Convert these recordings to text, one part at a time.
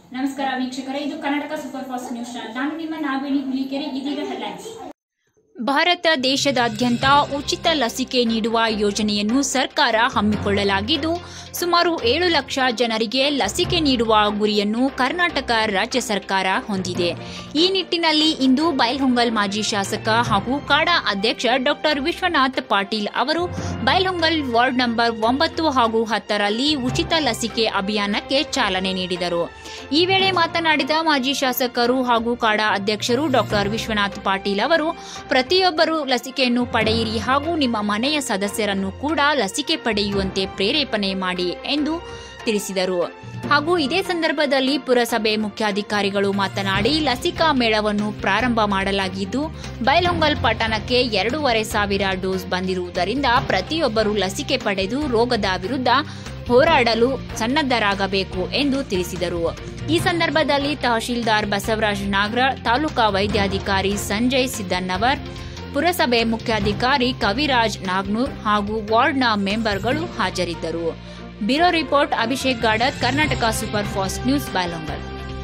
ನಮಸ್ಕಾರ ವೀಕ್ಷಕರೇ ಇದು Karnataka super fast news channel ನಾನು ನಿಮ್ಮ ನಾಗವೇಣಿ ಹುಲಿಕೆರೆ ಇದೀಗ ಹೆಡ್ಲೈನ್ಸ್ ಭಾರತ ದೇಶದಾದ್ಯಂತ ಉಚಿತ ಲಸಿಕೆ ನೀಡುವ ಯೋಜನೆಯನ್ನು ಸರ್ಕಾರ ಹಮ್ಮಿಕೊಳ್ಳಲಾಗಿದ್ದು ಸುಮಾರು ಏಳು ಲಕ್ಷ ಜನರಿಗೆ ಲಸಿಕೆ ನೀಡುವ ಗುರಿಯನ್ನು ಕರ್ನಾಟಕ ರಾಜ್ಯ ಸರ್ಕಾರ ಹೊಂದಿದೆ ಈ ನಿಟ್ಟಿನಲ್ಲಿ ಇಂದು ಬೈಲ್ಹೊಂಗಲ್ ಮಾಜಿ ಶಾಸಕ ಹಾಗೂ ಕಾಡಾ ಅಧ್ಯಕ್ಷ ಡಾಕ್ಟರ್ ವಿಶ್ವನಾಥ್ ಪಾಟೀಲ್ ಅವರು ಬೈಲ್ಹೊಂಗಲ್ ವಾರ್ಡ್ ನಂಬರ್ ಒಂಬತ್ತು ಹಾಗೂ ಹತ್ತರಲ್ಲಿ ಉಚಿತ ಲಸಿಕೆ ಅಭಿಯಾನಕ್ಕೆ ಚಾಲನೆ ನೀಡಿದರು ಈ ವೇಳೆ ಮಾತನಾಡಿದ ಮಾಜಿ ಶಾಸಕರು ಹಾಗೂ ಕಾಡಾ ಅಧ್ಯಕ್ಷರು ಡಾಕ್ಟರ್ ವಿಶ್ವನಾಥ್ ಪಾಟೀಲ್ ಅವರು ಪ್ರತಿಯೊಬ್ಬರು ಲಸಿಕೆಯನ್ನು ಪಡೆಯಿರಿ ಹಾಗೂ ನಿಮ್ಮ ಮನೆಯ ಸದಸ್ಯರನ್ನು ಕೂಡ ಲಸಿಕೆ ಪಡೆಯುವಂತೆ ಪ್ರೇರೇಪಣೆ ಮಾಡಿ ಎಂದು ತಿಳಿಸಿದರು ಹಾಗೂ ಇದೇ ಸಂದರ್ಭದಲ್ಲಿ ಪುರಸಭೆ ಮುಖ್ಯಾಧಿಕಾರಿಗಳು ಮಾತನಾಡಿ ಲಸಿಕಾ ಮೇಳವನ್ನು ಪ್ರಾರಂಭ ಮಾಡಲಾಗಿದ್ದು ಬೈಲೊಂಗಲ್ ಪಟ್ಟಣಕ್ಕೆ ಎರಡೂವರೆ ಸಾವಿರ ಡೋಸ್ ಬಂದಿರುವುದರಿಂದ ಪ್ರತಿಯೊಬ್ಬರು ಲಸಿಕೆ ಪಡೆದು ರೋಗದ ವಿರುದ್ಧ ಹೋರಾಡಲು ಸನ್ನದ್ಧರಾಗಬೇಕು ಎಂದು ತಿಳಿಸಿದರು ಈ ಸಂದರ್ಭದಲ್ಲಿ ತಹಶೀಲ್ದಾರ್ ಬಸವರಾಜ್ ನಾಗ್ರ ತಾಲೂಕಾ ವೈದ್ಯಾಧಿಕಾರಿ ಸಂಜಯ್ ಸಿದ್ದನ್ನವರ್ ಪುರಸಭೆ ಮುಖ್ಯಾಧಿಕಾರಿ ಕವಿರಾಜ್ ನಾಗ್ನೂರ್ ಹಾಗೂ ವಾರ್ಡ್ನ ಮೆಂಬರ್ಗಳು ಹಾಜರಿದ್ದರು bureau report Abhishek Gadat Karnataka super fast news ಬಾಲಂಗಲ್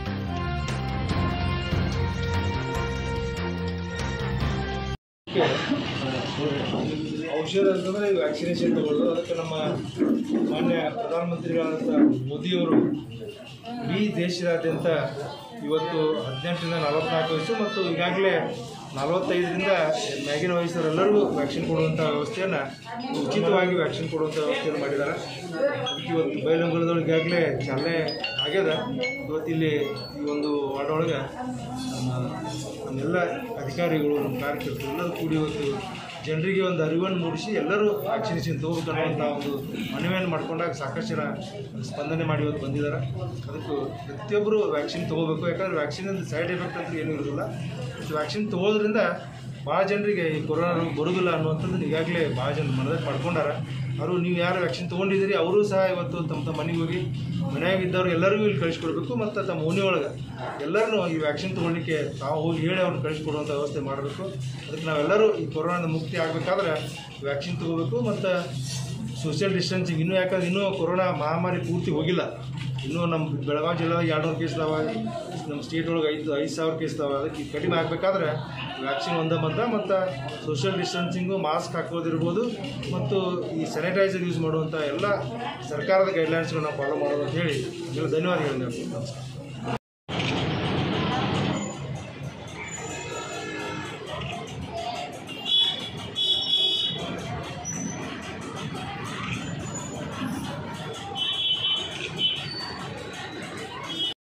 ಔಷಧ ಅಂತಂದರೆ ವ್ಯಾಕ್ಸಿನೇಷನ್ ತಗೊಳ್ಳೋದು ಅದಕ್ಕೆ ನಮ್ಮ ಮಾನ್ಯ ಪ್ರಧಾನಮಂತ್ರಿಗಳಾದಂಥ ಮೋದಿಯವರು ಇಡೀ ದೇಶದಾದ್ಯಂತ ಇವತ್ತು ಹದಿನೆಂಟರಿಂದ ನಲವತ್ನಾಲ್ಕು ವಯಸ್ಸು ಮತ್ತು ಈಗಾಗಲೇ ನಲವತ್ತೈದರಿಂದ ಮ್ಯಾಗಿನ ವಯಸ್ಸರೆಲ್ಲರಿಗೂ ವ್ಯಾಕ್ಸಿನ್ ಕೊಡುವಂಥ ವ್ಯವಸ್ಥೆಯನ್ನು ಉಚಿತವಾಗಿ ವ್ಯಾಕ್ಸಿನ್ ಕೊಡುವಂಥ ವ್ಯವಸ್ಥೆಯನ್ನು ಮಾಡಿದ್ದಾರೆ ಅದಕ್ಕೆ ಇವತ್ತು ಬೈಲಂಗುಳದೊಳಗೆ ಈಗಾಗಲೇ ಚಾಲನೆ ಆಗ್ಯದ ಇವತ್ತು ಇಲ್ಲಿ ಈ ಒಂದು ವಾರ್ಡ್ ಒಳಗೆ ನಮ್ಮ ನಮ್ಮೆಲ್ಲ ಅಧಿಕಾರಿಗಳು ನಮ್ಮ ಕಾರ್ಯಕರ್ತರು ಎಲ್ಲರೂ ಕೂಡಿ ಇವತ್ತು ಜನರಿಗೆ ಒಂದು ಅರಿವನ್ನು ಮೂಡಿಸಿ ಎಲ್ಲರೂ ವ್ಯಾಕ್ಸಿನೇಷನ್ ತಗೋಬೇಕು ಅನ್ನುವಂಥ ಒಂದು ಮನವಿಯನ್ನು ಮಾಡ್ಕೊಂಡಾಗ ಸಾಕಷ್ಟು ಜನ ಸ್ಪಂದನೆ ಮಾಡಿ ಇವತ್ತು ಬಂದಿದ್ದಾರೆ ಅದಕ್ಕೂ ಪ್ರತಿಯೊಬ್ಬರು ವ್ಯಾಕ್ಸಿನ್ ತೊಗೋಬೇಕು ಯಾಕಂದರೆ ವ್ಯಾಕ್ಸಿನಿಂದ ಸೈಡ್ ಎಫೆಕ್ಟ್ ಅಂತ ಏನೂ ಇರೋದಿಲ್ಲ ವ್ಯಾಕ್ಸಿನ್ ತೊಗೊಳೋದ್ರಿಂದ ಭಾಳ ಜನರಿಗೆ ಈ ಕೊರೋನಾ ರೋಗ ಬರೋದಿಲ್ಲ ಅನ್ನುವಂಥದ್ದು ಈಗಾಗಲೇ ಭಾಳ ಜನ ಮನದಟ್ಟು ಮಾಡ್ಕೊಂಡಾರ ಅವರು ನೀವು ಯಾರು ವ್ಯಾಕ್ಸಿನ್ ತೊಗೊಂಡಿದ್ದೀರಿ ಅವರು ಸಹ ಇವತ್ತು ತಮ್ಮ ತಮ್ಮ ಮನೆಗೆ ಹೋಗಿ ಮನೆಯಾಗ ಇದ್ದವ್ರು ಎಲ್ಲರಿಗೂ ಇಲ್ಲಿ ಕಳಿಸ್ಕೊಡ್ಬೇಕು ಮತ್ತು ತಮ್ಮ ಓಣಿ ಒಳಗೆ ಎಲ್ಲರನ್ನೂ ಈ ವ್ಯಾಕ್ಸಿನ್ ತೊಗೊಳ್ಲಿಕ್ಕೆ ತಾವು ಹೋಗಿ ಹೇಳಿ ಅವ್ರನ್ನ ಕಳಿಸ್ಕೊಡುವಂಥ ವ್ಯವಸ್ಥೆ ಮಾಡಬೇಕು ಅದಕ್ಕೆ ನಾವೆಲ್ಲರೂ ಈ ಕೊರೋನಾದ ಮುಕ್ತಿ ಆಗಬೇಕಾದ್ರೆ ವ್ಯಾಕ್ಸಿನ್ ತೊಗೋಬೇಕು ಮತ್ತು ಸೋಷಿಯಲ್ ಡಿಸ್ಟೆನ್ಸಿಂಗ್ ಇನ್ನೂ ಯಾಕಂದ್ರೆ ಇನ್ನೂ ಕೊರೋನಾ ಮಹಾಮಾರಿ ಪೂರ್ತಿ ಹೋಗಿಲ್ಲ ಇನ್ನೂ ನಮ್ಮ ಬೆಳಗಾವಿ ಜಿಲ್ಲೆದಾಗ ಎರಡು ನೂರು ಕೇಸ್ ಅದಾವ ನಮ್ಮ ಸ್ಟೇಟ್ ಒಳಗೆ ಐದು ಐದು ಸಾವಿರ ಕೇಸ್ ಅದಾವ ಅದಕ್ಕೆ ಈಗ ಕಡಿಮೆ ಆಗಬೇಕಾದ್ರೆ ವ್ಯಾಕ್ಸಿನ್ ಒಂದೇ ಬಂದ ಮತ್ತು ಸೋಷಿಯಲ್ ಡಿಸ್ಟೆನ್ಸಿಂಗು ಮಾಸ್ಕ್ ಹಾಕೋದಿರ್ಬೋದು ಮತ್ತು ಈ ಸ್ಯಾನಿಟೈಸರ್ ಯೂಸ್ ಮಾಡುವಂಥ ಎಲ್ಲ ಸರ್ಕಾರದ ಗೈಡ್ಲೈನ್ಸ್ಗಳನ್ನ ಫಾಲೋ ಮಾಡೋದು ಅಂತ ಹೇಳಿ ಎಲ್ಲ ಧನ್ಯವಾದಗಳು ನಮಸ್ಕಾರ